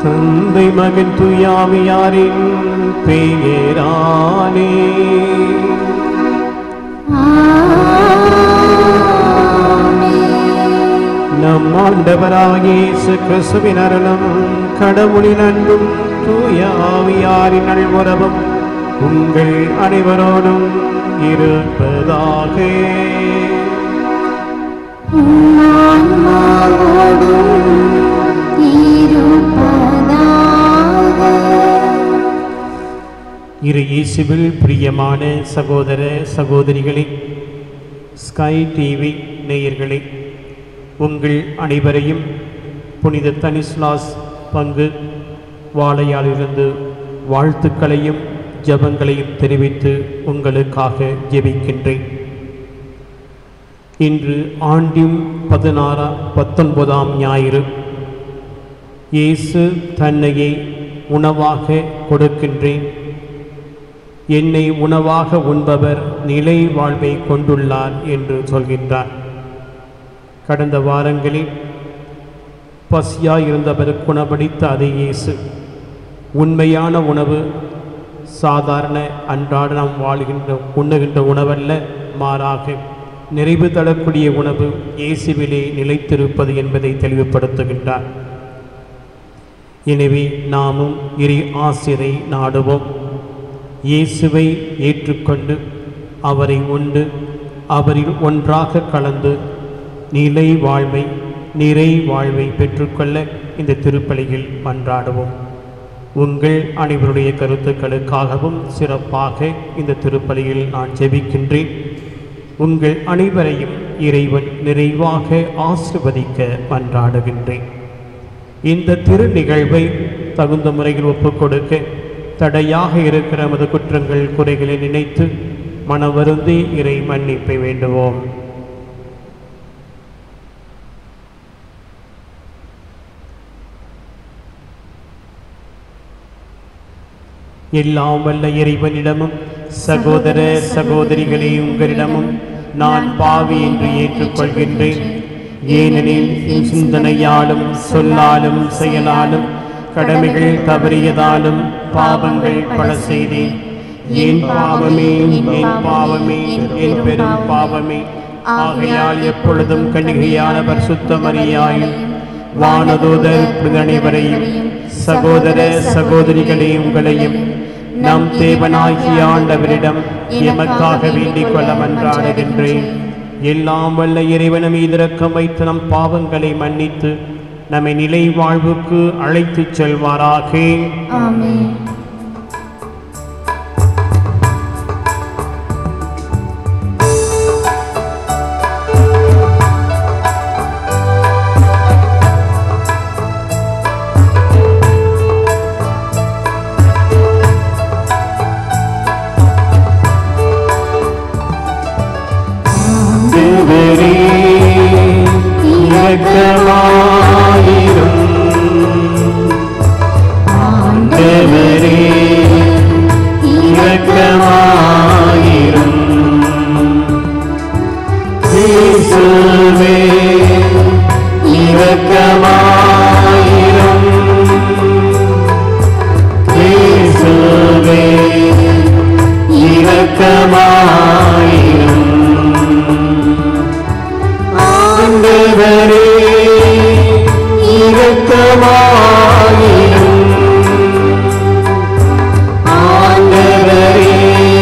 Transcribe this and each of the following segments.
தந்தை மகன் துயாவியாரின் பெயரானே நம் ஆண்டவராகிய இயேசு கிறிஸ்துவின் அருளும் கடவுளின் அன்பும் தூயாவியாரின் நல்வரவும் உங்கள் அனைவரோடும் இருப்பதாக இரு இயேசுவில் பிரியமான சகோதர சகோதரிகளே ஸ்கை டிவி நேயர்களே உங்கள் அனைவரையும் புனித தனிஸ்லாஸ் பங்கு வாழையாலிருந்து வாழ்த்துக்களையும் ஜெபங்களையும் தெரிவித்து உங்களுக்காக ஜெபிக்கின்றேன் இன்று ஆண்டின் பதினாறா பத்தொன்பதாம் ஞாயிறு இயேசு தன்னையே உணவாக கொடுக்கின்றேன் என்னை உணவாக உண்பவர் நிலை வாழ்வை கொண்டுள்ளார் என்று சொல்கின்றார் கடந்த வாரங்களில் பசியாய் இருந்தவர் குணப்படுத்த அதே இயேசு உண்மையான உணவு சாதாரண அன்றாட நாம் வாழ்கின்ற உண்ணுகின்ற உணவல்ல மாறாக நிறைவு தரக்கூடிய உணவு இயேசுவிலே நிலைத்திருப்பது என்பதை தெளிவுபடுத்துகின்றார் எனவே நாமும் இறை ஆசிரை நாடுவோம் இயேசுவை ஏற்றுக்கொண்டு அவரை உண்டு அவரில் ஒன்றாக கலந்து நிலை வாழ்வை நிறை வாழ்வை பெற்றுக்கொள்ள இந்த திருப்பலியில் மன்றாடுவோம் உங்கள் அனைவருடைய கருத்துக்களுக்காகவும் சிறப்பாக இந்த திருப்பலியில் நான் ஜெபிக்கின்றேன் உங்கள் அனைவரையும் இறைவன் நிறைவாக ஆசிர்வதிக்க மன்றாடுகின்றேன் இந்த திரு நிகழ்வை தகுந்த முறையில் ஒப்புக் கொடுக்க தடையாக இருக்கிற நமது குற்றங்கள் குறைகளை நினைத்து மனவருந்தி இறை மன்னிப்பை வேண்டுவோம் எல்லாம் வல்ல இறைவனிடமும் சகோதர சகோதரிகளே உங்களிடமும் நான் பாவி என்று ஏற்றுக்கொள்கின்றேன் ஏனெனில் என் சிந்தனையாலும் சொல்லாலும் செயலாலும் கடமைகள் தவறியதாலும் பாவங்கள் பல செய்தேன் என் பாவமே என் பாவமே என் பெரும் பாவமே ஆகையால் எப்பொழுதும் கணிகையானவர் சுத்தமறியாயும் வானதூதர் அனைவரையும் சகோதர சகோதரிகளே உங்களையும் நம் தேவனாகிய ஆண்டவரிடம் எமக்காக வேண்டிக் கொள்ள மன்றாடுகின்றேன் எல்லாம் வல்ல இறைவனம் மீதிறக்கம் வைத்து நம் பாவங்களை மன்னித்து நம்மை நிலை வாழ்வுக்கு அழைத்துச் செல்வாராக ஆமென் ஆண்டவரே, இரக்கமாயிரும். ஆண்டவரே, இரக்கமாயிரும். இயேசுவே, இரக்கமாயிரும். இயேசுவே, இரக்கமாயிரும் ஆண்டவரே இரக்கமாயிரும் ஆண்டவரே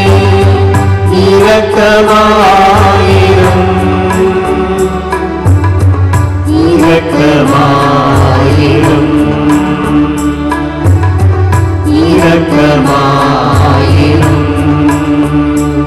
இரக்கமாயிரும் இரக்கமாயிரும் இரக்கமாயிரும்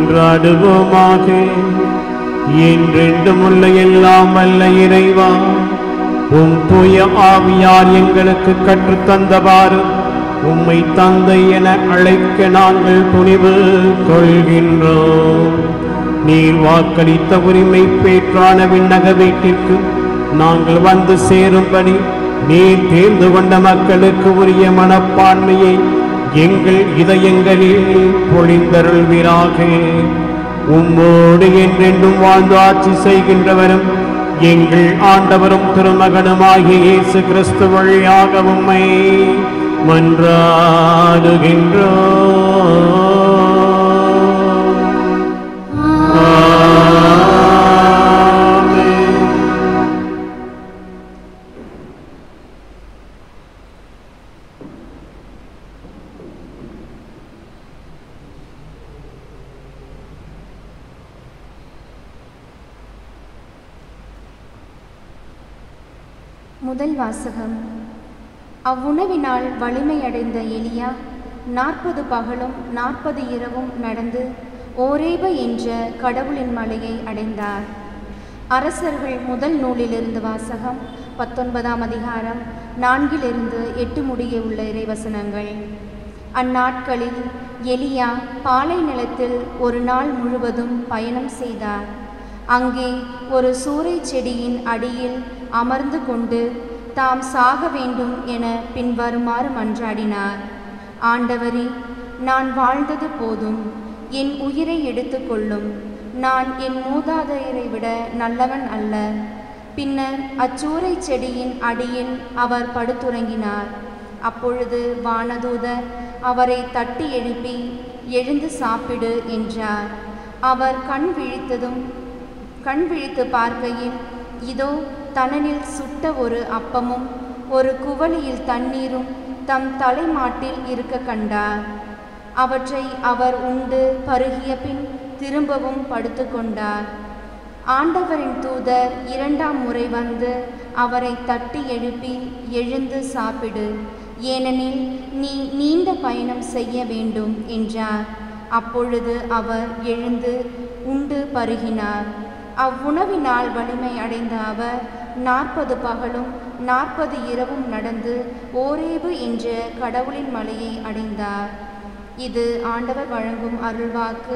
மன்றாடுவோமாக என்றென்றும் உள்ள எல்லாம் வல்ல இறைவா உம் தூய ஆவியார் எங்களுக்கு கற்றுத் தந்தவாறு உம்மை தந்தை என அழைக்க நாங்கள் துணிவு கொள்கின்றோம் நீர் வாக்களித்த உரிமை பேற்றான விண்ணக வீட்டிற்கு நாங்கள் வந்து சேரும்படி நீர் தேர்ந்து கொண்ட மக்களுக்கு உரிய மனப்பான்மையை எங்கள் இதயங்களில் பொழிந்தருள்வீராக உம்மோடு என்றென்றும் வாழ்ந்து ஆட்சி செய்கின்றவரும் எங்கள் ஆண்டவரும் திருமகனுமாகிய இயேசு கிறிஸ்து வழியாக உம்மை மன்றாடுகின்றோம் முதல் வாசகம் அவ்வுணவினால் வலிமையடைந்த எலியா நாற்பது பகலும் நாற்பது இரவும் நடந்து ஓரேப என்ற கடவுளின் மலையை அடைந்தார் அரசர்கள் முதல் நூலிலிருந்து வாசகம் பத்தொன்பதாம் அதிகாரம் நான்கிலிருந்து எட்டு முடிய உள்ள இறைவசனங்கள் அந்நாட்களில் எலியா பாலை நிலத்தில் ஒரு நாள் முழுவதும் பயணம் செய்தார் அங்கே ஒரு சூறை செடியின் அடியில் அமர்ந்து கொண்டு தாம் சாக வேண்டும் என பின்வருமாறு மன்றாடினார் ஆண்டவரே நான் வாழ்ந்தது போதும் என் உயிரை எடுத்துக்கொள்ளும் நான் என் மூதாதையரை விட நல்லவன் அல்ல பின்னர் அச்சூறை செடியின் அடியில் அவர் படுத்துறங்கினார் அப்பொழுது வானதூதர் அவரை தட்டி எழுப்பி எழுந்து சாப்பிடு என்றார் அவர் கண் விழித்ததும் கண் விழித்து பார்க்கையில் இதோ தணலில் சுட்ட ஒரு அப்பமும் ஒரு குவளையில் தண்ணீரும் தம் தலைமாட்டில் இருக்க கண்டார் அவற்றை அவர் உண்டு பருகிய பின் திரும்பவும் படுத்துக்கொண்டார் ஆண்டவரின் தூதர் இரண்டாம் முறை வந்து அவரை தட்டி எழுப்பி எழுந்து சாப்பிடு ஏனெனில் நீ நீண்ட பயணம் செய்ய வேண்டும் என்றார் அப்பொழுது அவர் எழுந்து உண்டு பருகினார் அவ்வுணவினால் வலிமை அடைந்த அவர் நாற்பது பகலும் நாற்பது இரவும் நடந்து ஓரேபு என்ற கடவுளின் மலையை அடைந்தார் இது ஆண்டவர் வழங்கும் அருள்வாக்கு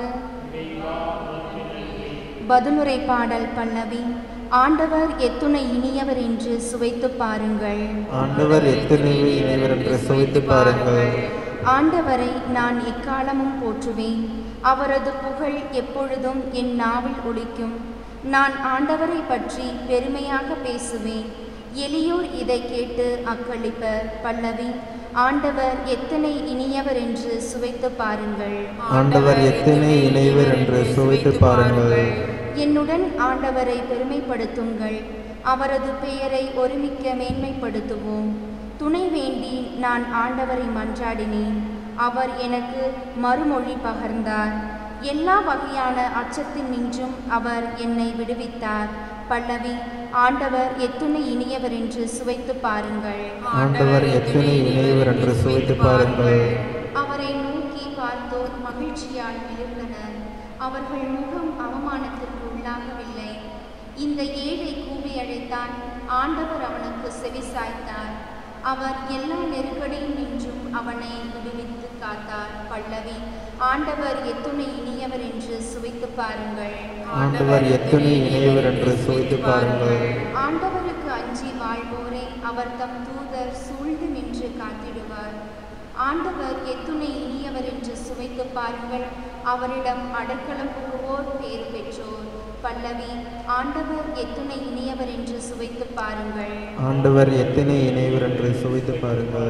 பதிலுரை பாடல் பல்லவி ஆண்டவர் எத்துணை இனியவர் என்று சுவைத்துப் பாருங்கள் ஆண்டவர் எத்தனை இணைவர் என்று சுவைத்து பாருங்கள் ஆண்டவரை நான் எக்காலமும் போற்றுவேன் அவரது புகழ் எப்பொழுதும் என் நாவில் ஒலிக்கும் நான் ஆண்டவரை பற்றி பெருமையாக பேசுவேன் எளியோர் இதை கேட்டு அக்களிப்பர் பல்லவி ஆண்டவர் எத்தனை இனியவர் என்று சுவைத்து பாருங்கள் ஆண்டவர் எத்தனை இணைவர் என்று சுவைத்து பாருங்கள் என்னுடன் ஆண்டவரை பெருமைப்படுத்துங்கள் அவரது பெயரை ஒருமிக்க மேன்மைப்படுத்துவோம் துணை வேண்டி நான் ஆண்டவரை மன்றாடினேன் அவர் எனக்கு மறுமொழி பகர்ந்தார் எல்லா வகையான அச்சத்தின் நின்றும் அவர் என்னை விடுவித்தார் பல்லவி ஆண்டவர் எத்துணை இனியவர் என்று சுவைத்து பாருங்கள் ஆண்டவர் எத்தனை இணைவர் என்று சுவைத்து பாருங்கள் அவரை நோக்கி பார்த்தோர் மகிழ்ச்சியால் எழுந்தனர் அவர்கள் முகம் அவமானத்திற்கு உள்ளாகவில்லை இந்த ஏழை கூவி அழைத்தான் ஆண்டவர் அவனுக்கு செவிசாய்த்தார் அவர் எல்லா நெருக்கடியும் நின்றும் அவனை விடுவித்து காத்தார் பல்லவி ஆண்டவர் எத்துணை இனியவர் என்று சுவைத்து பாருங்கள் ஆண்டவர் எத்தனை இணைவர் என்று சுவைத்து பாருங்கள் ஆண்டவருக்கு அஞ்சி வாழ்வோரை அவர் தம் தூதர் சூழ்ந்து நின்று காத்திடுவார் ஆண்டவர் எத்துணை இனியவர் என்று சுவைத்து பாருங்கள் அவரிடம் அடைக்கலம் புகுவோர் பேர் பெற்றோர் பல்லவி ஆண்டவர் எத்துணை இனியவர் என்று சுவைத்து பாருங்கள் ஆண்டவர் எத்தனை இணைவர் என்று சுவைத்து பாருங்கள்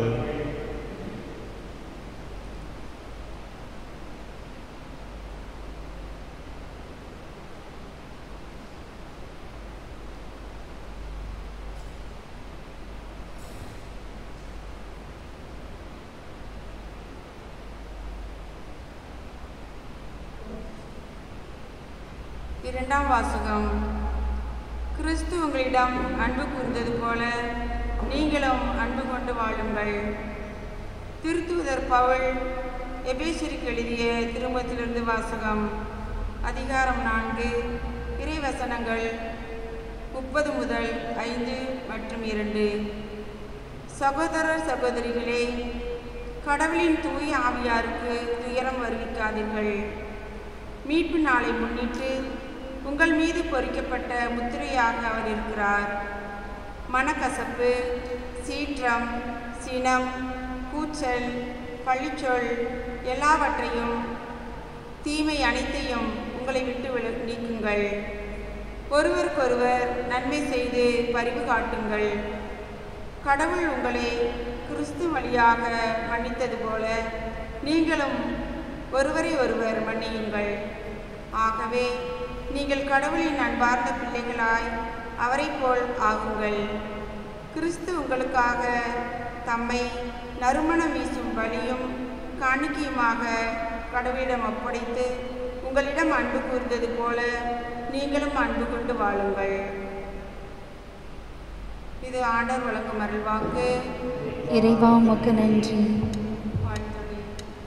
இரண்டாம் வாசகம் கிறிஸ்து உங்களிடம் அன்பு கூர்ந்தது போல நீங்களும் அன்பு கொண்டு வாழுங்கள் திருத்தூதர் பவுல் எபேசிற்கு எழுதிய திருமத்திலிருந்து வாசகம் அதிகாரம் நான்கு இறைவசனங்கள் முப்பது முதல் ஐந்து மற்றும் இரண்டு சகோதரர் சகோதரிகளே கடவுளின் தூய ஆவியாருக்கு துயரம் வருவிக்காதீர்கள் மீட்பு நாளை முன்னிட்டு உங்கள் மீது பொறிக்கப்பட்ட முத்திரையாக அவர் இருக்கிறார் மனக்கசப்பு சீற்றம் சினம் கூச்சல் பழிச்சொல் எல்லாவற்றையும் தீமை அனைத்தையும் உங்களை விட்டு வில நீக்குங்கள் ஒருவருக்கொருவர் நன்மை செய்து பரிவு காட்டுங்கள் கடவுள் உங்களை கிறிஸ்து வழியாக மன்னித்தது போல நீங்களும் ஒருவரை ஒருவர் மன்னியுங்கள் ஆகவே நீங்கள் கடவுளின் அன்பார்ந்த பிள்ளைகளாய் அவரைப் போல் ஆகுங்கள் கிறிஸ்து உங்களுக்காக தம்மை நறுமணம் வீசும் வழியும் காணிக்கையுமாக கடவுளிடம் ஒப்படைத்து உங்களிடம் அன்பு கூர்ந்தது போல நீங்களும் அன்பு கொண்டு வாழுங்கள் இது ஆண்டர் வழங்கும் அருள்வாக்கு இறைவா உமக்கு நன்றி வாழ்த்துறை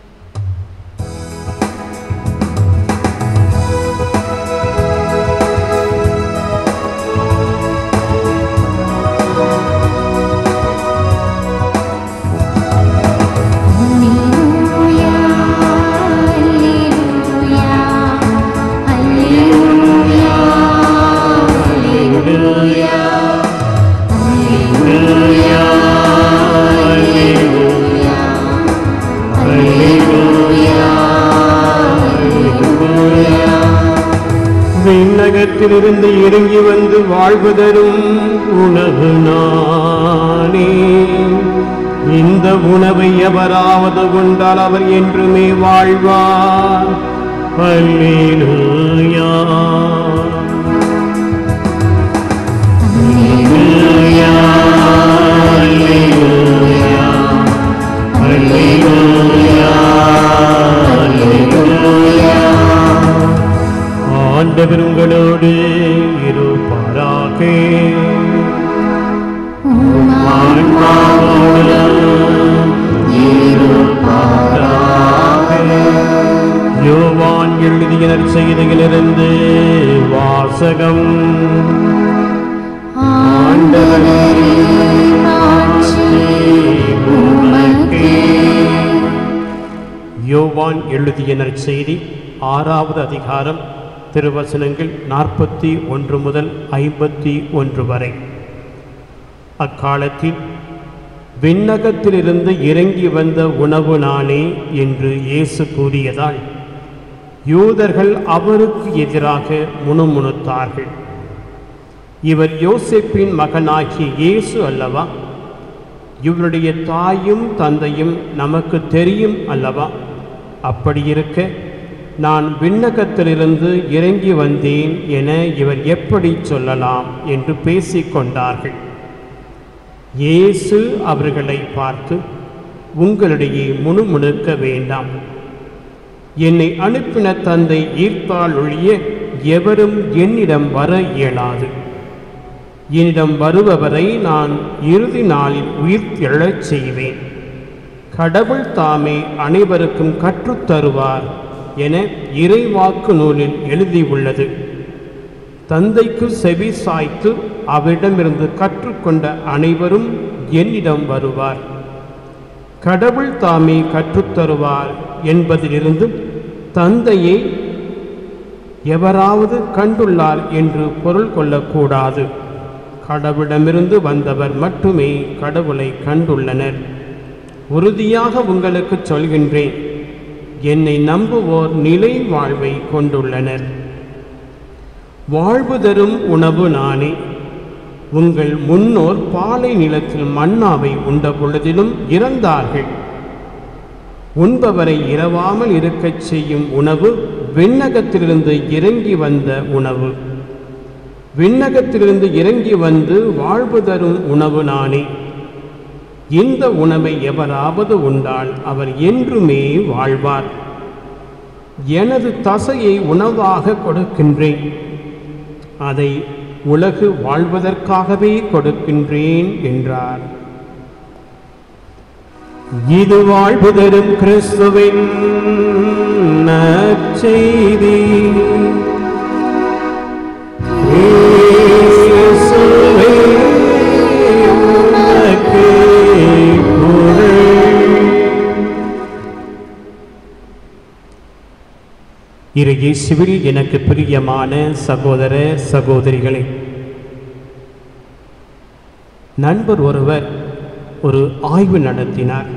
விண்ணகத்திலிருந்து இறங்கி வந்து வாழ்வதரும் உணவு நானே இந்த உணவை எவராவது கொண்டால் அவர் என்றுமே வாழ்வார் அல்லேலூயா அல்லேலூயா அல்லேலூயா அல்லேலூயா அல்லேலூயா ஆண்டவர் உங்களோடு இருப்பாராக ஆன்மாவோடு இருப்பாராக. யோவான் எழுதிய நற்செய்தியிலிருந்து வாசகம் ஆண்டவரே உமக்கே. யோவான் எழுதிய நற்செய்தி ஆறாவது அதிகாரம் திருவசனங்கள் நாற்பத்தி ஒன்று முதல் ஐம்பத்தி ஒன்று வரை அக்காலத்தில் விண்ணகத்திலிருந்து இறங்கி வந்த உணவு நானே என்று இயேசு கூறியதால் யூதர்கள் அவருக்கு எதிராக முணுமுணுத்தார்கள் இவர் யோசேப்பின் மகனாகிய இயேசு அல்லவா இவருடைய தாயும் தந்தையும் நமக்கு தெரியும் அல்லவா அப்படி இருக்க நான் விண்ணகத்திலிருந்து இறங்கி வந்தேன் என இவர் எப்படி சொல்லலாம் என்று பேசிக்கொண்டார்கள் இயேசு அவர்களை பார்த்து உங்களிடையே முணுமுணுக்க வேண்டாம் என்னை அனுப்பின தந்தை ஈர்த்தால் ஒழிய எவரும் என்னிடம் வர இயலாது என்னிடம் வருபவரை நான் இறுதி நாளில் உயிர் எழச் செய்வேன் கடவுள் தாமே அனைவருக்கும் கற்றுத்தருவார் என இறைவாக்கு நூலில் எழுதியுள்ளது தந்தைக்கு செவி சாய்த்து அவரிடமிருந்து கற்றுக்கொண்ட அனைவரும் என்னிடம் வருவார் கடவுள் தாமே கற்றுத்தருவார் என்பதிலிருந்து தந்தையை எவராவது கண்டுள்ளார் என்று பொருள் கொள்ளக்கூடாது கடவுளிடமிருந்து வந்தவர் மட்டுமே கடவுளை கண்டுள்ளனர் உறுதியாக உங்களுக்கு சொல்கின்றேன் என்னை நம்புவோர் நிலை வாழ்வை கொண்டுள்ளனர் வாழ்வு தரும் உணவு நானே உங்கள் முன்னோர் பாலை நிலத்தில் மன்னாவை உண்ட பொழுதிலும் இறந்தார்கள் உண்பவரை இரவாமல் இருக்கச் செய்யும் உணவு விண்ணகத்திலிருந்து இறங்கி வந்த உணவு விண்ணகத்திலிருந்து இறங்கி வந்து வாழ்வு தரும் உணவு நானே இந்த உணவை எவராவது உண்டால் அவர் என்றுமே வாழ்வார் எனது தசையை உணவாக கொடுக்கின்றேன் அதை உலகு வாழ்வதற்காகவே கொடுக்கின்றேன் என்றார் இது வாழ்வு தரும் கிறிஸ்துவின் நற்செய்தி இயேசுவே, உமக்கே புகழ். இரு இயேசுவில் எனக்கு பிரியமான சகோதர சகோதரிகளே நண்பர் ஒருவர் ஒரு ஆய்வு நடத்தினார்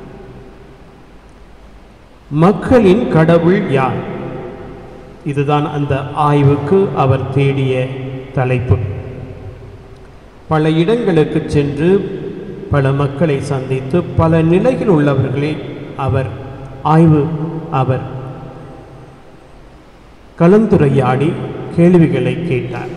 மக்களின் கடவுள் யார் இதுதான் அந்த ஆய்வுக்கு அவர் தேடிய தலைப்பு பல இடங்களுக்கு சென்று பல மக்களை சந்தித்து பல நிலையில் உள்ளவர்களை அவர் ஆய்வு அவர் கலந்துரையாடி கேள்விகளை கேட்டார்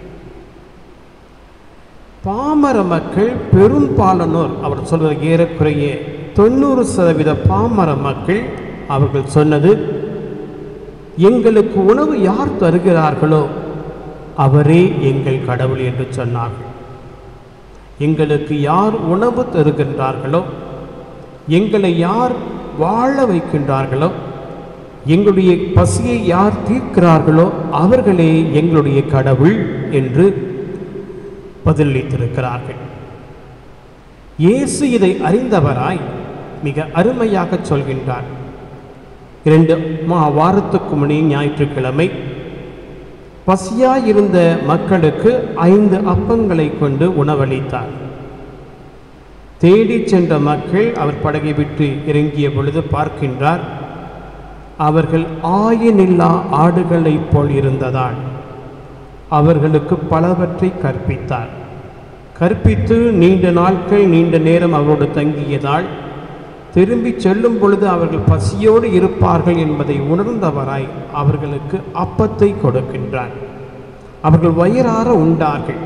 பாமர மக்கள் பெரும்பாலானோர் அவர் சொல்வது ஏறக்குறைய தொண்ணூறு சதவீத பாமர மக்கள் அவர்கள் சொன்னது எங்களுக்கு உணவு யார் தருகிறார்களோ அவரே எங்கள் கடவுள் என்று சொன்னார்கள் எங்களுக்கு யார் உணவு தருகின்றார்களோ எங்களை யார் வாழ வைக்கின்றார்களோ எங்களுடைய பசியை யார் தீர்க்கிறார்களோ அவர்களே எங்களுடைய கடவுள் என்று பதிலளித்திருக்கிறார்கள் இயேசு இதை அறிந்தவராய் மிக அருமையாக சொல்கின்றார் இரண்டு மா வாரத்துக்கு முன்னே ஞாயிற்றுக்கிழமை பசியாயிருந்த மக்களுக்கு ஐந்து அப்பங்களை கொண்டு உணவளித்தார் தேடிச் சென்ற மக்கள் அவர் படகை விட்டு இறங்கிய பொழுது பார்க்கின்றார் அவர்கள் ஆயனில்லா ஆடுகளைப் போல் இருந்ததால் அவர்களுக்கு பலவற்றை கற்பித்தார் கற்பித்து நீண்ட நாட்கள் நீண்ட நேரம் அவரோடு தங்கியதால் திரும்பி செல்லும் பொழுது அவர்கள் பசியோடு இருப்பார்கள் என்பதை உணர்ந்தவராய் அவர்களுக்கு அப்பத்தை கொடுக்கின்றார் அவர்கள் வயிறார உண்டார்கள்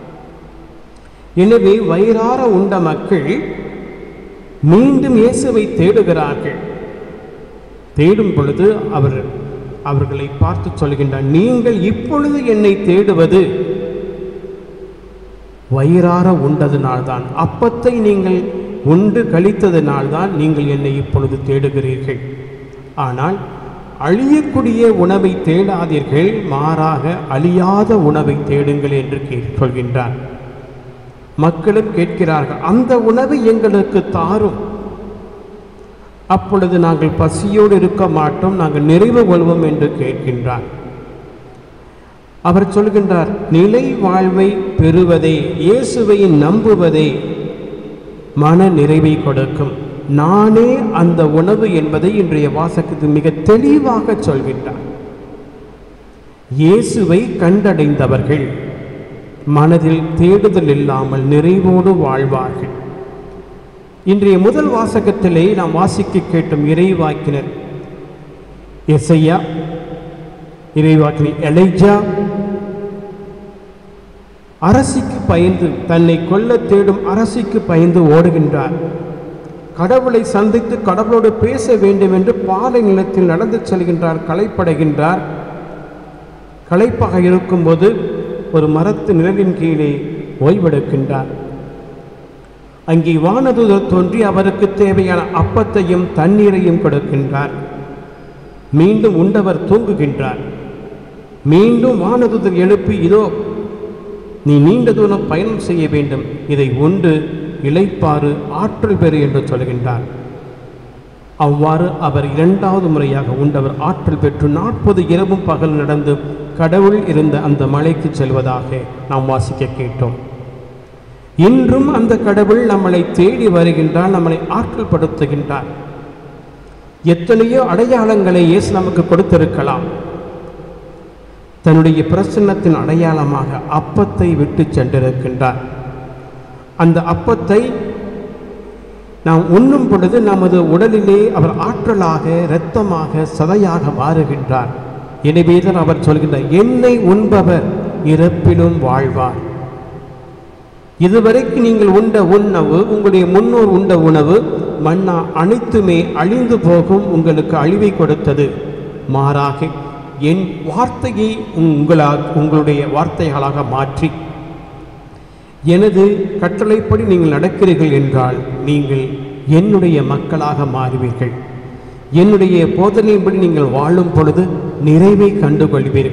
எனவே வயிறார உண்ட மக்கள் மீண்டும் இயேசுவை தேடுகிறார்கள் தேடும் பொழுது அவர் அவர்களை பார்த்து சொல்கின்றார் நீங்கள் இப்பொழுது என்னை தேடுவது வயிறார உண்டதினால்தான் அப்பத்தை நீங்கள் உண்டு கழித்ததினால்தான் நீங்கள் என்னை இப்பொழுது தேடுகிறீர்கள் ஆனால் அழியக்கூடிய உணவை தேடாதீர்கள் மாறாக அழியாத உணவை தேடுங்கள் என்று கே- சொல்கின்றார் மக்களும் கேட்கிறார்கள் அந்த உணவை எங்களுக்கு தாரும் அப்பொழுது நாங்கள் பசியோடு இருக்க மாட்டோம் நாங்கள் நிறைவு கொள்வோம் என்று கேட்கின்றார் அவர் சொல்கின்றார் நிலை வாழ்வை பெறுவதே இயேசுவை நம்புவதே மன நிறைவை கொடுக்கும் நானே அந்த உணவு என்பதை இன்றைய வாசகத்தில் மிக தெளிவாக சொல்கின்றார் இயேசுவை கண்டடைந்தவர்கள் மனதில் தேடுதல் இல்லாமல் நிறைவோடு வாழ்வார்கள் இன்றைய முதல் வாசகத்திலே நாம் வாசிக்க கேட்டும் இறைவாக்கினர் எசையா இறைவாக்கினர் எலைஜா அரசிக்கு பயந்து தன்னை கொல்ல தேடும் அரசிக்கு பயந்து ஓடுகின்றார் கடவுளை சந்தித்து கடவுளோடு பேச வேண்டும் என்று பாலை நிலத்தில் நடந்து செல்கின்றார் களைப்படைகின்றார் களைப்பாக இருக்கும்போது ஒரு மரத்து நிழலின் கீழே ஓய்வெடுக்கின்றார் அங்கே வானதூதர் தோன்றி அவருக்கு தேவையான அப்பத்தையும் தண்ணீரையும் கொடுக்கின்றார் மீண்டும் உண்டவர் தூங்குகின்றார் மீண்டும் வானதூதர் எழுப்பி இதோ நீ நீண்ட தூரம் பயணம் செய்ய வேண்டும் இதை உண்டு இளைப்பாறு ஆற்றல் பெறு என்று சொல்கின்றார் அவ்வாறு அவர் இரண்டாவது முறையாக உண்டவர் ஆற்றல் பெற்று நாற்பது இரவும் பகல் நடந்து கடவுள் இருந்த அந்த மலைக்கு செல்வதாக நாம் வாசிக்க கேட்டோம் இன்றும் அந்த கடவுள் நம்மளை தேடி வருகின்றார் நம்மளை ஆற்றல் படுத்துகின்றார் எத்தனையோ அடையாளங்களை இயேசு நமக்கு கொடுத்திருக்கலாம் தன்னுடைய பிரசன்னத்தின் அடையாளமாக அப்பத்தை விட்டு சென்றிருக்கின்றார் அந்த அப்பத்தை நாம் உண்ணும் பொழுது நமது உடலிலே அவர் ஆற்றலாக இரத்தமாக சதையாக மாறுகின்றார் எனவேதான் அவர் சொல்கின்றார் என்னை உண்பவர் இறப்பிலும் வாழ்வார் இதுவரைக்கு நீங்கள் உண்ட உணவு உங்களுடைய முன்னோர் உண்ட உணவு மன்னா அனைத்துமே அழிந்து போகும் உங்களுக்கு அழிவை கொடுத்தது மாறாக என் வார்த்தையை உங்களா உங்களுடைய வார்த்தைகளாக மாற்றி எனது கட்டளைப்படி நீங்கள் நடக்கிறீர்கள் என்றால் நீங்கள் என்னுடைய மக்களாக மாறுவீர்கள் என்னுடைய போதனையின்படி நீங்கள் வாழும் பொழுது நிறைவை கண்டுகொள்வீர்கள்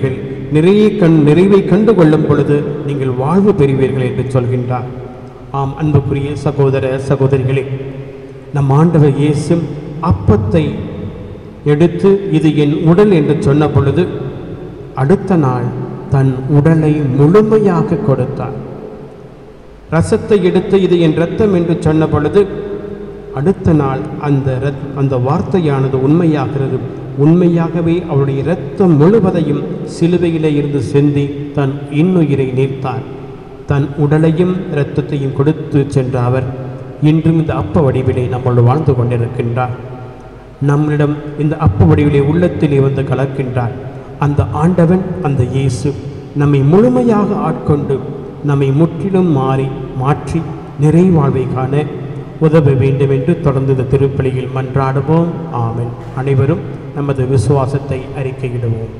நிறைய கண் நிறைவை கண்டு கொள்ளும் பொழுது நீங்கள் வாழ்வு பெறுவீர்கள் என்று சொல்கின்றார் ஆம் அன்புக்குரிய சகோதர சகோதரிகளே நம் ஆண்டவர் இயேசு அப்பத்தை எடுத்து இது என் உடல் என்று சொன்ன பொழுது அடுத்த நாள் தன் உடலை முழுமையாக கொடுத்தார் ரசத்தை எடுத்து இது என் இரத்தம் என்று சொன்ன பொழுது அடுத்த நாள் அந்த இரத் அந்த வார்த்தையானது உண்மையாகிறது உண்மையாகவே அவருடைய இரத்தம் முழுவதையும் சிலுவையிலே இருந்து சிந்தி தன் இன்னுயிரை நீர்த்தார் தன் உடலையும் இரத்தத்தையும் கொடுத்து சென்ற அவர் இன்றும் இந்த அப்ப வடிவிலே நம்மளோடு வாழ்ந்து கொண்டிருக்கின்றார் நம்மிடம் இந்த அப்ப வடிவிலே உள்ளத்திலே வந்து கலக்கின்றார் அந்த ஆண்டவன் அந்த இயேசு நம்மை முழுமையாக ஆட்கொண்டு நம்மை முற்றிலும் மாறி மாற்றி நிறைவாழ்வை காண உதவ வேண்டும் என்று தொடர்ந்து இந்த திருப்பலியில் மன்றாடுவோம் ஆமென் அனைவரும் நமது விசுவாசத்தை அறிக்கையிடுவோம்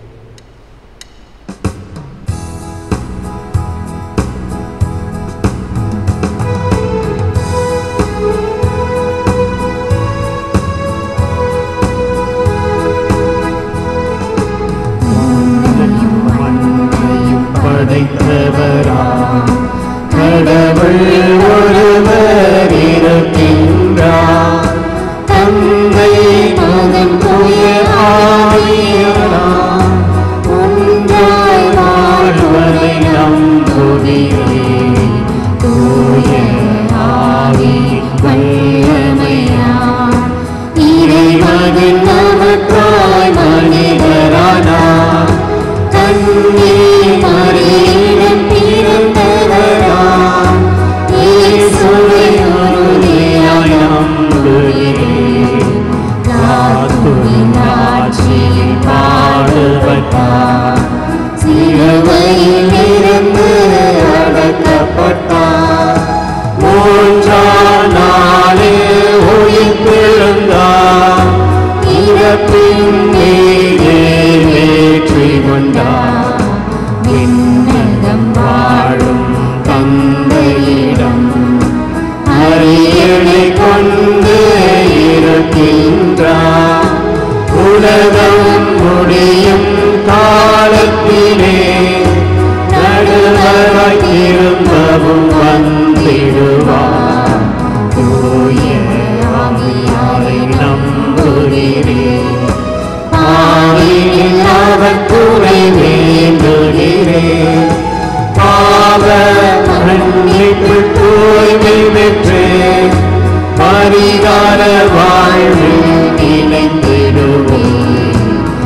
படைத்தவரா கடவுள் ஒருவர் இருக்கின்றார் தந்தை மகன் தூய ஆவியார் ஒன்றாய் வாழ்வதை நம்புகிறேன் தூய ஆவி வல்லமையார் இறைவனின் நமக்காய் மனிதரானார் தன்னே மறியிடம் பிறந்தவராம் இயேசுவை உறுதியாய் நம்புகிறேன் காத்துவின் ஆட்சியில் பாடுபட்டார் சிலுவையில் இருந்து அடக்கப்பட்டார் மூன்றாம் நாளில் உயிர் பிறந்தார் இறப்பின் மீது வெற்றி கொண்டார் விண்ணகம் வாழும் தந்தையிடம் அரியணை கொண்டு இருக்கின்றார் உலகம் முடியும் காலத்திலே நடுவராய் திரும்பவும் வந்திடுவார் தூய ஆவியாரை நம்புகிறேன் பாவியில் அவர் துணை வேண்டுகிறேன் பாவ மன்னிப்பு தூய்மை பெற்று பரிகார வாழ்வில் இணைந்திடுவேன்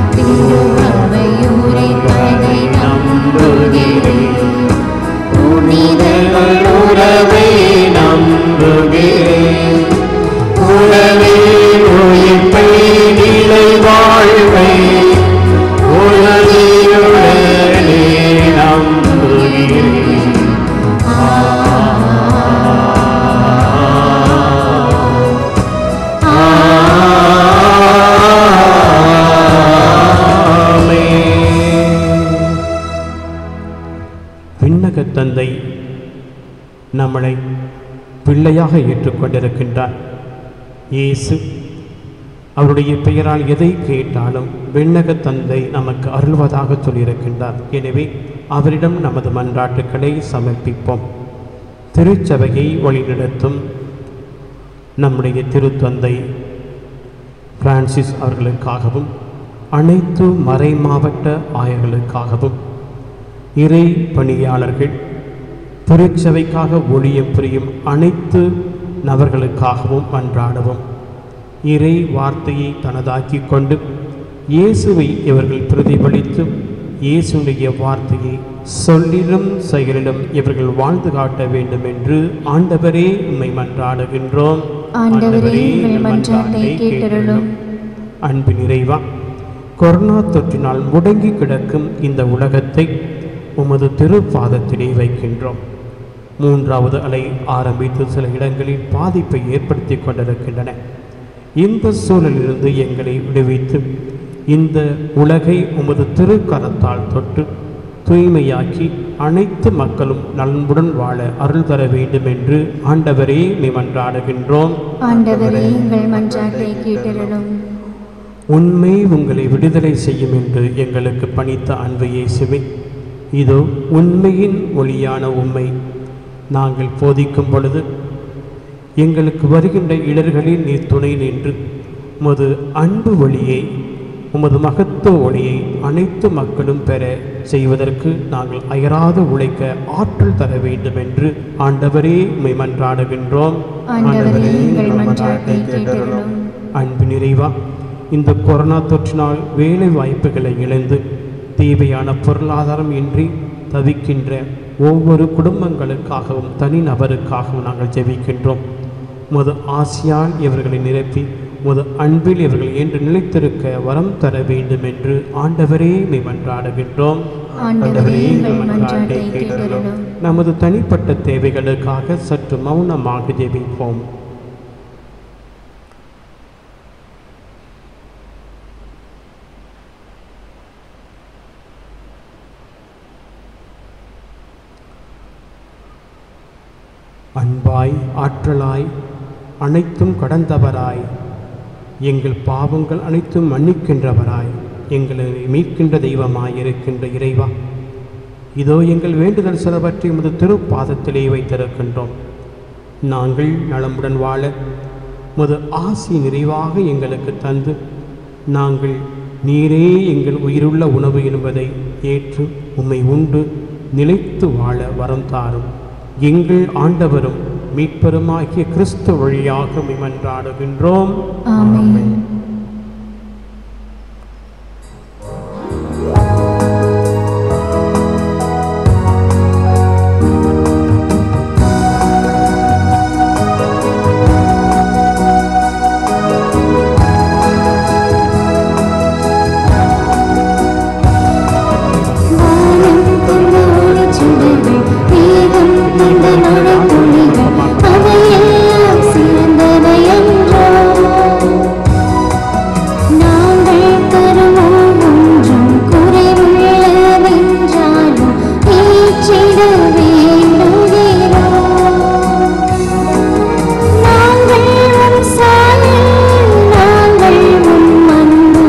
திருவையூரை நம்புகிறேன் புனிதர்கள் உறவை நம்புகிறேன் உறவே உயிர்ப்பை நிலை வாழ்வை உலகியுடனே நம்புகிறேன் ஆமென். விண்ணக தந்தை நம்மளை பிள்ளையாக ஏற்றுக்கொண்டிருக்கின்றார் இயேசு அவருடைய பெயரால் எதை கேட்டாலும் விண்ணக தந்தை நமக்கு அருள்வதாக சொல்லியிருக்கின்றார் எனவே அவரிடம் நமது மன்றாட்டுக்களை சமர்ப்பிப்போம் திருச்சபையை வழிநடத்தும் நம்முடைய திருத்தந்தை பிரான்சிஸ் அவர்களுக்காகவும் அனைத்து மறைமாவட்ட ஆயர்களுக்காகவும் இறை பணியாளர்கள் திருச்சபைக்காக ஊழியம் புரியும் அனைத்து நபர்களுக்காகவும் மன்றாடவும் இறை வார்த்தையை தனதாக்கிக் கொண்டு இயேசுவை இவர்கள் பிரதிபலித்து இயேசுடைய வார்த்தையை சொல்லிலும் செயலிலும் இவர்கள் வாழ்ந்து காட்ட வேண்டும் என்று ஆண்டவரே உம்மை மன்றாடுகின்றோம் ஆண்டவரே எங்கள் மன்றாட்டை கேட்டருளும் அன்பு நிறைவா கொரோனா தொற்றினால் முடங்கி கிடக்கும் இந்த உலகத்தை உமது திருப்பாதத்திலே வைக்கின்றோம் மூன்றாவது அலை ஆரம்பித்து சில இடங்களில் பாதிப்பை ஏற்படுத்தி கொண்டிருக்கின்றன இந்த சூழலிலிருந்து எங்களை விடுவித்து இந்த உலகை உமது திருக்கரத்தால் தொட்டு தூய்மையாக்கி அனைத்து மக்களும் நலன்புடன் வாழ அருள் தர வேண்டும் என்று ஆண்டவரே நீ மன்றாடுகின்றோம் ஆண்டவரே எங்கள் மன்றாட்டை கேட்டருளும் உண்மை உங்களை விடுதலை செய்யும் என்று எங்களுக்கு பணித்த அன்பு இயேசுவே இதோ உண்மையின் ஒளியான உண்மை நாங்கள் போதிக்கும் பொழுது எங்களுக்கு வருகின்ற இடர்களில் நீர் துணை நின்று உமது அன்பு ஒளியை உமது மகத்துவ ஒளியை அனைத்து மக்களும் பெற செய்வதற்கு நாங்கள் அயராது உழைக்க ஆற்றல் தர வேண்டும் என்று ஆண்டவரே உம்மை மன்றாடுகின்றோம் ஆண்டவரே எங்கள் மன்றாட்டை கேட்டருளும் அன்பு நிறைவா இந்த கொரோனா தொற்றினால் வேலை வாய்ப்புகளை இழந்து தேவையான பொருளாதாரம் இன்றி தவிக்கின்ற ஒவ்வொரு குடும்பங்களுக்காகவும் தனிநபருக்காகவும் நாங்கள் ஜெபிக்கின்றோம் முது ஆசியால் இவர்களை நிரப்பி முது அன்பில் இவர்கள் என்று நிலைத்திருக்க வரம் தர வேண்டும் என்று ஆண்டவரே மெய் மன்றாடுகின்றோம் ஆண்டவரே எங்கள் மன்றாட்டை கேட்டருளும் நமது தனிப்பட்ட தேவைகளுக்காக சற்று மௌனமாக ஜெபிப்போம் அன்பாய் ஆற்றலாய் அனைத்தும் கடந்தவராய் எங்கள் பாவங்கள் அனைத்தும் மன்னிக்கின்றவராய் எங்களை மீட்கின்ற தெய்வமாய் இருக்கின்ற இறைவா இதோ எங்கள் வேண்டுதல் சிலவற்றை உமது திருப்பாதத்திலே வைத்திருக்கின்றோம் நாங்கள் நலமுடன் வாழ உமது ஆசி நிறைவாக எங்களுக்கு தந்து நாங்கள் நீரே எங்கள் உயிருள்ள உணவு என்பதை ஏற்று உம்மை உண்டு நிலைத்து வாழ வரம் தாரும் எங்கள் ஆண்டவரும் மீட்பெருமாகிய கிறிஸ்து வழியாக உம்மை மன்றாடுகின்றோம் ஆமென் வானம் கொண்ட ஒளிச்சுடர்கள், மேகம் கொண்ட மழைத்துளிகள், அவையெல்லாம் சிறந்தவையன்றோ? நாங்கள் தருவோம் ஒன்றும் குறைவுள்ளதென்றாலும் ஏற்றிட வேண்டுகிறோம். நாங்கள் உம் சாயல், நாங்கள் உம் அன்பு,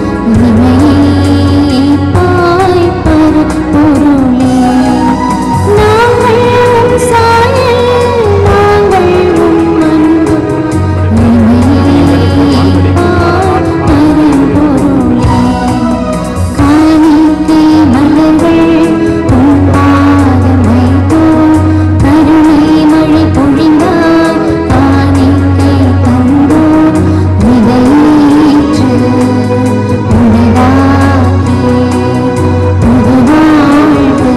இமைப்பாய் பரப்பொருளே. நாங்கள் உம் சாயல், நாங்கள் உம் அன்பு, இமைப்பாய் பரப்பொருளே. காணிக்கை மலர்கள் உன் பாதம் வைத்தோம். கருணை மழை பொழிந்தாய். காணிக்கை தந்தோம். விதையேற்று உனதாக்கி புது வாழ்வு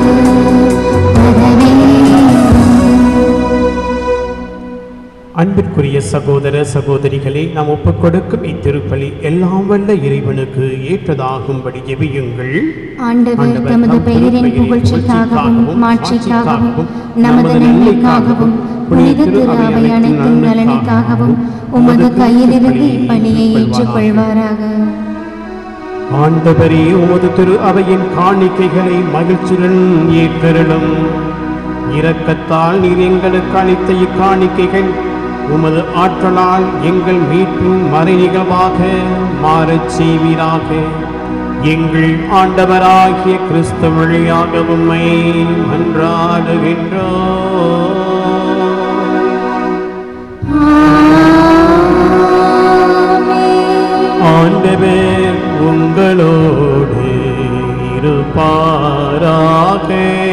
பரவேறும். அன்பிற்குரிய சகோதர சகோதரிகளே நாம் ஒப்புக் கொடுக்கும் இத்திருப்பலி எல்லாம் வல்ல இறைவனுக்கு ஏற்றதாகும்படி ஜெபியுங்கள் ஆண்டவர் தமது பெயரின் புகழ்ச்சிக்காகவும் மாட்சிக்காகவும் நமது நன்மைக்காகவும் புனித திரு அவை அனைத்தின் நலனுக்காகவும் உமது கையிலிருந்து இப்பணியை ஏற்றுக்கொள்வாராக ஆண்டவரே உமது திரு அவையின் காணிக்கைகளை மகிழ்ச்சியுடன் ஏற்றருளும் இரக்கத்தால் நீர் எங்களுக்கு அளித்த இக்காணிக்கைகள் உமது ஆற்றலால் எங்கள் மீட்பின் மறை நிகழ்வாக மாறச் செய்வீராக எங்கள் ஆண்டவராகிய கிறிஸ்து வழியாக உம்மை மன்றாடுகின்றோம் ஆண்டவர் உங்களோடு இருப்பாராக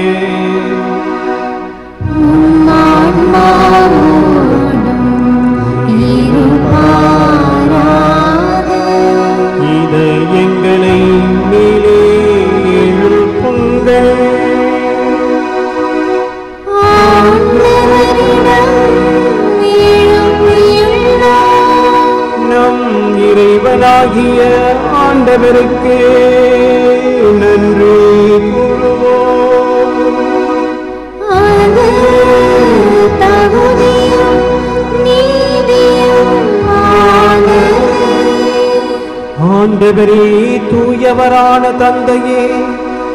இதை எங்களை மேலே எழுப்புங்கள் நம் இறைவனாகிய ஆண்டவருக்கு நன்றி கூறுவோம் ஆண்டவரே தூயவரான தந்தையே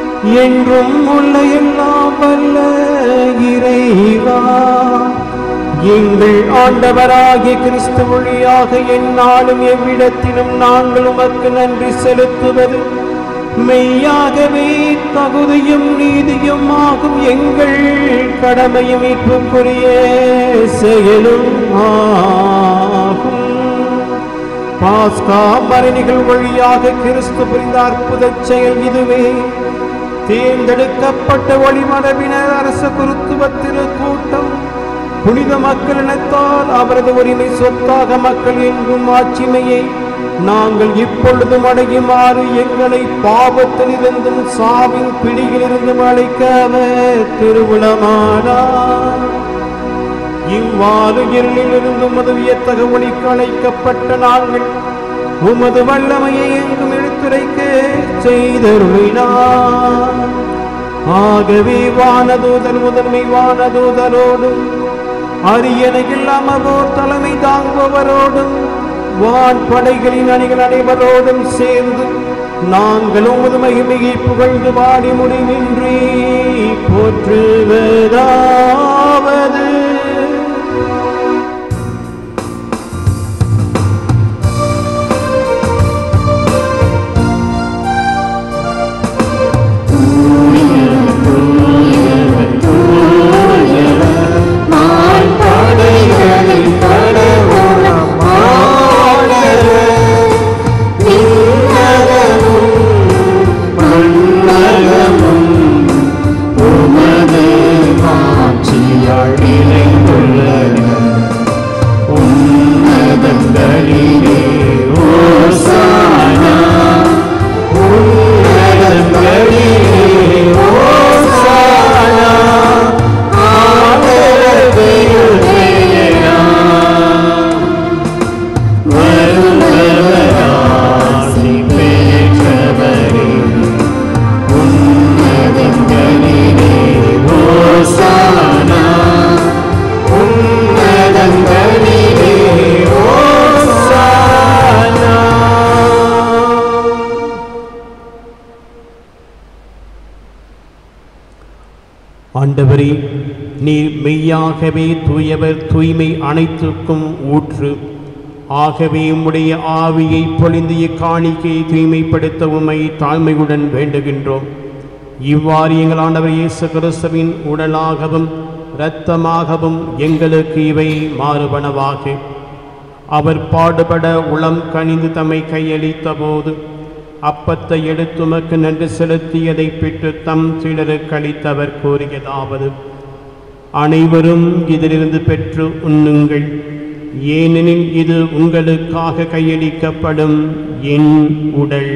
என்றும் உள்ள எல்லாம் வல்ல இறைவா எங்கள் ஆண்டவராகிய கிறிஸ்து வழியாக எந்நாளும் எவ்விடத்திலும் நாங்கள் உமக்கு நன்றி செலுத்துவது மெய்யாகவே தகுதியும் நீதியும் ஆகும் எங்கள் கடமையும் மீட்புக்குரிய செயலும் ஆகும் பாஸ்கா மரணிகள் வழியாக கிறிஸ்து புரிந்த அற்புத செயல் இதுவே தேர்ந்தெடுக்கப்பட்ட ஒளிமரபினர் அரச குருத்துவ திருக்கூட்டம் புனித மக்கள் இனத்தால் அவரது உரிமை சொத்தாக மக்கள் எங்கும் ஆட்சிமையை நாங்கள் இப்பொழுதும் அடையுமாறு எங்களை பாவத்திலிருந்தும் சாவின் பிடியிலிருந்தும் அழைக்க அவர் திருவிழமானார் இவ்வாறு இருளிலிருந்து உமது வியத்தக ஒளிக்கு அழைக்கப்பட்ட நாங்கள் உமது வல்லமையை எங்கும் எடுத்துரைக்க செய்தருளினார் ஆகவே வானதூதர் முதன்மை வானதூதரோடும் அரியணையில் அமர்வோர் தலைமை தாங்குபவரோடும் வான் படைகளின் அணிகள் அனைவரோடும் சேர்ந்து நாங்கள் உமது மகிமையை புகழ்ந்து பாடி முடிவின்றி போற்றுவதாவது மாய்படைகளின் கடவுளம் ஆண்டவர், விண்ணகமும் மண்ணகமும் உமது மாட்சியால் நிறைந்துள்ளன. உன்னதங்களிலே ஓசானா, உன்னதங்களிலே ஓசானா, ஆண்டவரின் பெயரால் வருபவராசி பெற்றவரே, உன்னதங்களிலே ஓசானா, உன்னதங்களிலே ஓசானா. ஆண்டவரே நீர் மெய்யாகவே தூயவர் தூய்மை அனைத்துக்கும் ஊற்று ஆகவே உம்முடைய ஆவியை பொழிந்து இக்காணிக்கையை தூய்மைப்படுத்த உம்மை தாழ்மையுடன் வேண்டுகின்றோம் இவ்வாறு எங்கள் ஆண்டவர் இயேசு கிறிஸ்துவின் உடலாகவும் இரத்தமாகவும் எங்களுக்கு இவை மாறுபனவாக அவர் பாடுபட உளம் கனிந்து தம்மை கையளித்த போது அப்பத்தை எடுத்துமக்கு நன்றி செலுத்தியதை பெற்று தம் சீடருக்கு அளித்தவர் கூறியதாவது அனைவரும் இதிலிருந்து பெற்று உண்ணுங்கள் ஏனெனில் இது உங்களுக்காக கையளிக்கப்படும் என் உடல்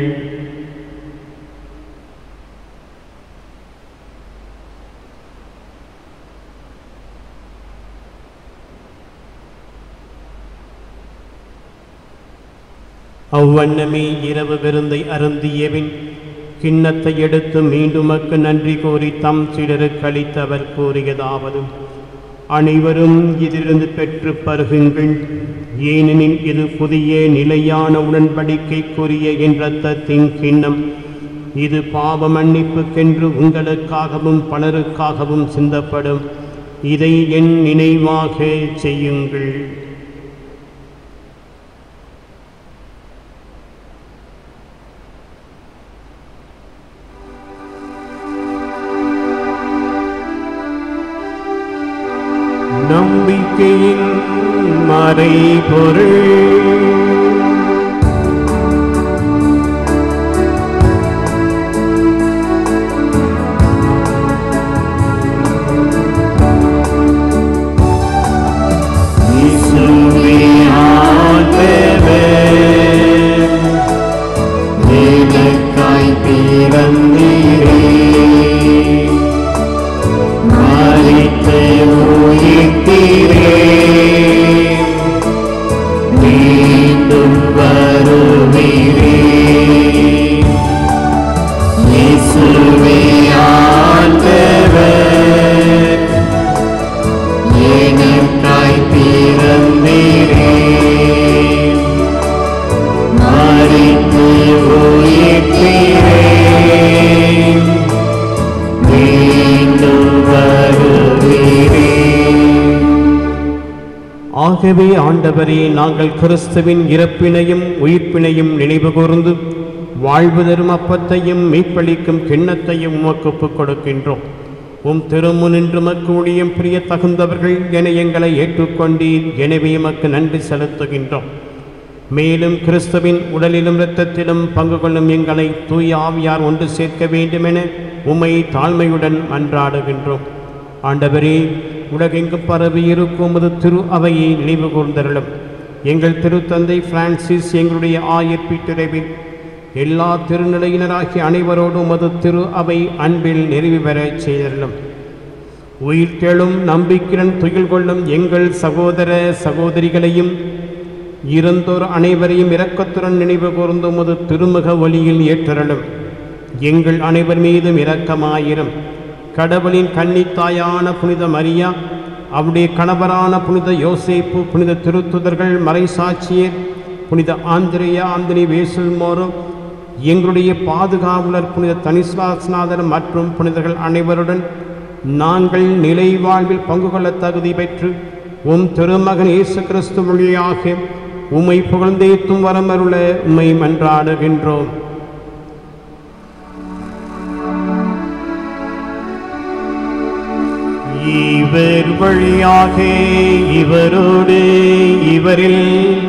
அவ்வண்ணமே இரவு விருந்தை அருந்தியபின் கிண்ணத்தை எடுத்து மீண்டுமக்கு நன்றி கூறி தம் சீடருக்கு அளித்தவர் கூறியதாவது அனைவரும் இதிலிருந்து பெற்று பருகுங்கள் ஏனெனில் இது புதிய நிலையான உடன்படிக்கைக்குரிய என் இரத்தத்தின் கிண்ணம் இது பாவ மன்னிப்புக்கென்று உங்களுக்காகவும் பலருக்காகவும் சிந்தப்படும் இதை என் நினைவாக செய்யுங்கள் நம்பிக்கையின் மறைபொருள் இயேசுவே ஆண்டவர், எனக்காய் பிறந்தீரே. மரித்து உயிர்த்தீரே. மீண்டும் வருவீரே. இயேசுவே ஆண்டவர், எனக்காய் பிறந்தீரே மறித்து உயிர்த்தீரே ஆகவே ஆண்டவரே நாங்கள் கிறிஸ்துவின் இறப்பினையும் உயிர்ப்பினையும் நினைவு கூர்ந்து வாழ்வு தரும் அப்பத்தையும் மீட்பளிக்கும் கிண்ணத்தையும் உமக்கு ஒப்புக் கொடுக்கின்றோம் உம் திருமுனின்று மக்கு ஊழியம் பிரிய தகுந்தவர்கள் என எங்களை ஏற்றுக்கொண்டீர் எனவே எமக்கு நன்றி செலுத்துகின்றோம் மேலும் கிறிஸ்துவின் உடலிலும் இரத்தத்திலும் பங்கு கொள்ளும் எங்களை தூய ஆவியார் ஒன்று சேர்க்க வேண்டுமென உம்மை தாழ்மையுடன் மன்றாடுகின்றோம் ஆண்டவரே உலகெங்கும் பரவி இருக்கும் உமது திரு அவையை நினைவு கூர்ந்தருளும் எங்கள் திருத்தந்தை பிரான்சிஸ் எங்களுடைய ஆயர் பீட்டரவில் எல்லா திருநிலையினராகிய அனைவரோடும் உமது திரு அவை அன்பில் நிறைவு பெறச் செய்தருளும் உயிர்த்தெழும் நம்பிக்கையுடன் துயில் கொள்ளும் எங்கள் சகோதர சகோதரிகளையும் இறந்தோர் அனைவரையும் இரக்கத்துடன் நினைவு கூர்ந்து உமது திருமுக ஒளியில் ஏற்றருளும் எங்கள் அனைவர் மீதும் இரக்கமாயிரும் கடவுளின் கன்னித்தாயான புனித மரியா அவருடைய கணவரான புனித யோசேப்பு புனித திருத்துதர்கள் மறைசாட்சியர் புனித ஆந்திரேயா ஆந்தினி வேசுல்மோரோ எங்களுடைய பாதுகாவலர் புனித தனிஸ்வாசநாதர் மற்றும் புனிதர்கள் அனைவருடன் நாங்கள் நிலை வாழ்வில் பங்கு கொள்ள தகுதி பெற்று உம் திருமகன் இயேசு கிறிஸ்து வழியாக உம்மை புகழ்ந்தேத்தும் வரமருள உம்மை மன்றாடுகின்றோம் இவர் வழியாக இவரோடு இவரில்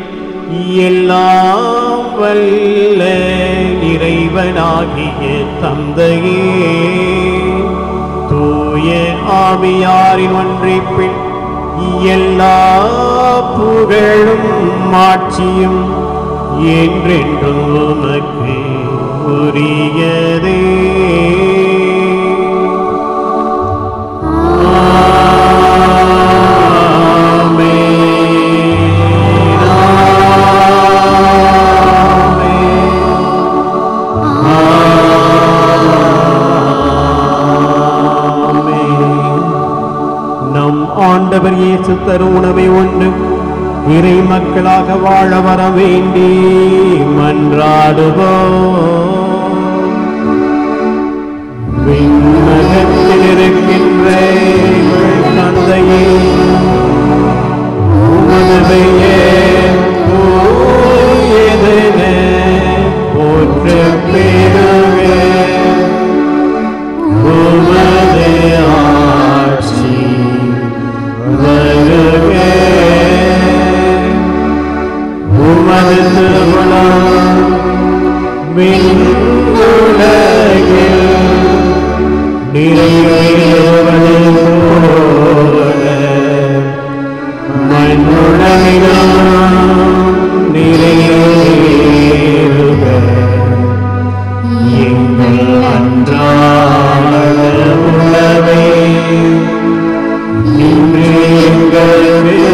எல்லாம் வல்ல இறைவனாகிய தந்தையே தூய ஆவியாரின் ஒன்றிப்பில் எல்லா புகழும் மாட்சியும் என்றென்றும் உமக்கு உரியதே நம் ஆண்டவர் இயேசு தரும் உணவை உண்டு இறை மக்களாக வாழ வர வேண்டி மன்றாடுவோம் விண்ணகத்தில் இருக்கின்ற எங்கள் தந்தையே உமது பெயர் தூயதென போற்றப் பெறுக. உமது ஆட்சி வருக. உமது திருமணம் விண்ணுலகில் நிறைவேறுவது போல மண்ணுலகிலும் நிறைவேறுக எங்கள் அன்றாட உணவை இன்று எங்களுக்கு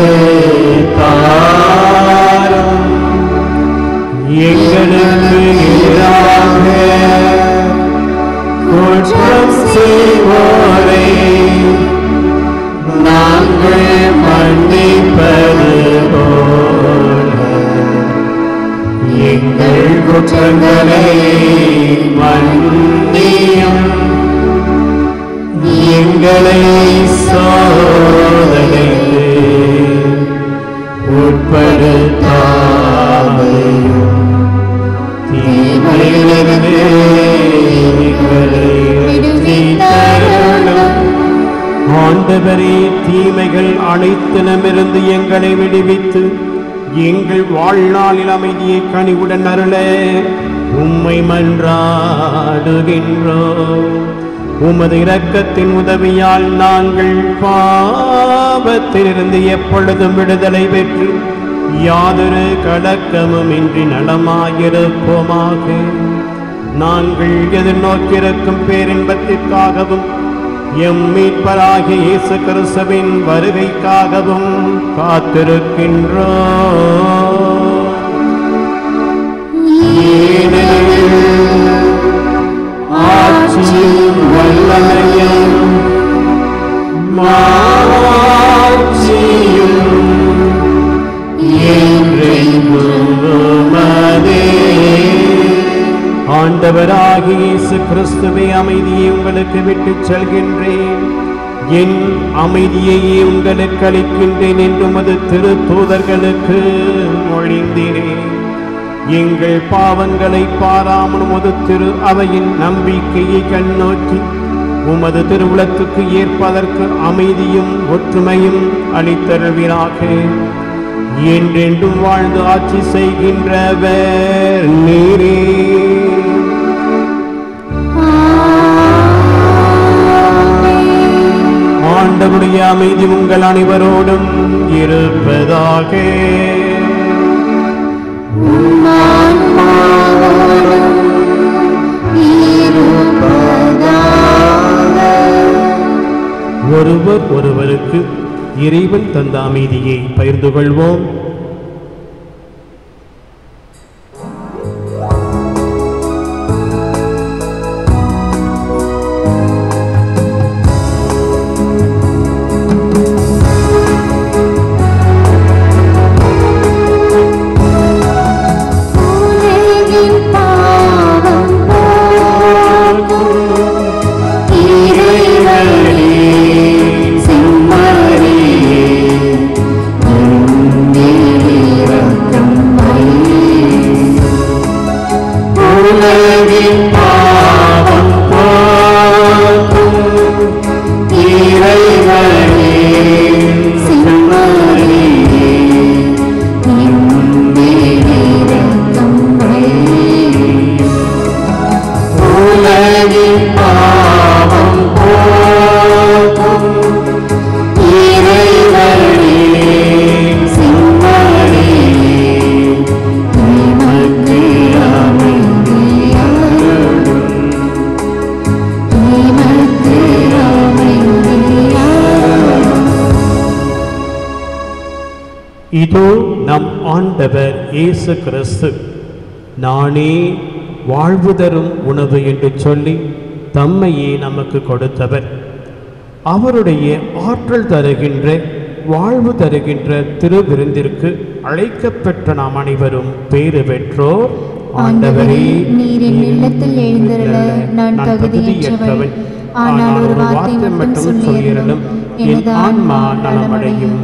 தாரும் எங்களுக்கு எதிராக குற்றம் செய்வோரை நாங்கள் மன்னிப்பது போல எங்கள் குற்றங்களை மன்னியும் எங்களை சோதனைக்கு உட்படுத்தாமையும் தீமையிலிருந்து எங்களை விடுவித்தருளும். ஆண்டவரே தீமைகள் அனைத்தினமிருந்து எங்களை விடுவித்து எங்கள் வாழ்நாளில் அமைதியை கனிவுடன் அருள உம்மை மன்றாடுகின்றோம் உமது இரக்கத்தின் உதவியால் நாங்கள் பாவத்திலிருந்து எப்பொழுதும் விடுதலை பெற்று யாதொரு கலக்கமும் இன்றி நலமாயிருப்போமாக நாங்கள் எதிர்நோக்கியிருக்கும் பேரின்பத்திற்காகவும் எம் மீட்பராகிய இயேசு கிறிஸ்துவின் வருகைக்காகவும் காத்திருக்கின்றோம் ஏனெனில் ஆட்சியும் வல்லமையும் மாட்சியும் என்றென்றும் உமதே. ஆண்டவராகிய இயேசு கிறிஸ்துவே அமைதியை உங்களுக்கு விட்டுச் செல்கின்றேன் என் அமைதியையே உங்களுக்கு அளிக்கின்றேன் என்று உமது திரு தூதர்களுக்கு மொழிந்தீரேன் எங்கள் பாவங்களை பாராமல் உமது திரு அவையின் நம்பிக்கையை கண்ணோக்கி உமது திருவுளத்துக்கு ஏற்பதற்கு அமைதியும் ஒற்றுமையும் அளித்தருவீராக என்றென்றும் வாழ்ந்து ஆட்சி செய்கின்றவர் நீரே ஆண்டவருடைய அமைதி உங்கள் அனைவரோடும் இருப்பதாக ஒருவர் ஒருவருக்கு இறைவன் தந்த அமைதியை பகிர்ந்து கொள்வோம் உலகின் பாவம் போக்கும் இறைவனே செம்மறியே இரக்கம் உலகின் பாவம் போக்கும் இறைவனே செம்மறியே இரக்கம் உலகின் பாவம் போக்கும் இறைவனே செம்மறியே எமக்கு அமைதியாரும் எமக்கு அமைதியாரும் இதோ நம் ஆண்டவர் இயேசு கிறிஸ்து நானே வாழ்வு தரும் உணவு என்று சொல்லி தம்மையே நமக்கு கொடுத்தவர் அவருடைய ஆற்றல் தருகின்ற வாழ்வு தருகின்ற திருவிருந்திற்கு அழைக்கப்பெற்ற நாம் அனைவரும் பேறு பெற்றோர் ஆண்டவரே நீர் என் இல்லத்தில் எழுந்திருள நான் தகுதியற்றவன் ஆனால் ஒரு வார்த்தை மட்டும் சொல்லியிருந்தும் எனது ஆன்மா நலமடையும்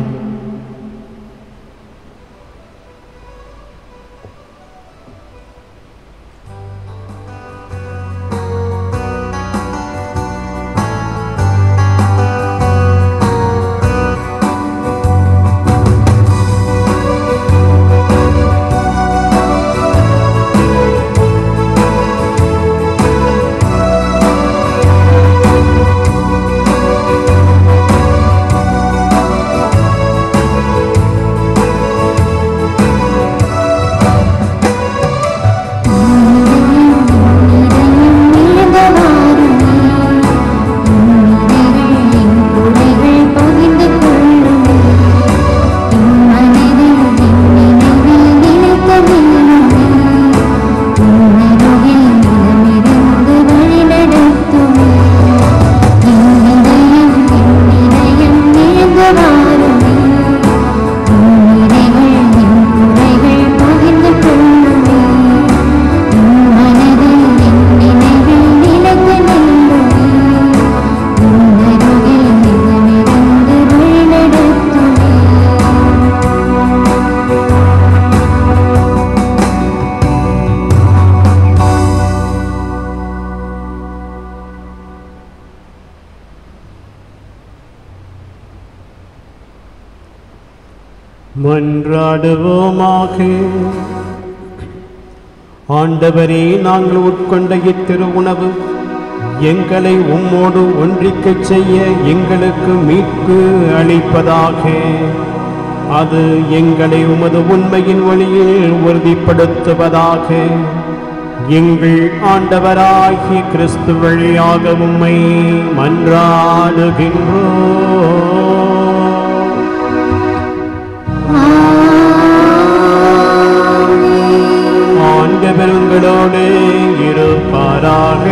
மன்றாடுவோமாக ஆண்டவரே நாங்கள் உட்கொண்ட இத்திரு உணவு எங்களை உம்மோடு ஒன்றிக்கச் செய்ய எங்களுக்கு மீட்பு அளிப்பதாக அது எங்களை உமது உண்மையின் வழியில் உறுதிப்படுத்துவதாக எங்கள் ஆண்டவராகிய கிறிஸ்து வழியாக உம்மை மன்றாடுகின்றோம் ஆண்டவர் உங்களோடு இருப்பாராக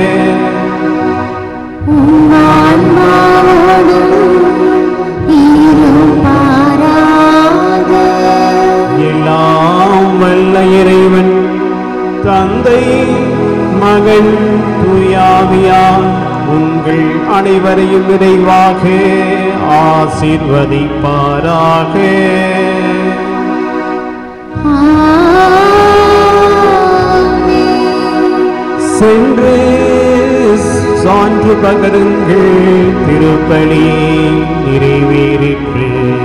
எல்லாம் வல்ல இறைவன் தந்தை மகன் துயாவியா உங்கள் அனைவரையும் நிறைவாக ஆசீர்வதிப்பாராக சென்று சான்று பகருங்கள் திருப்பலி நிறைவேறிற்று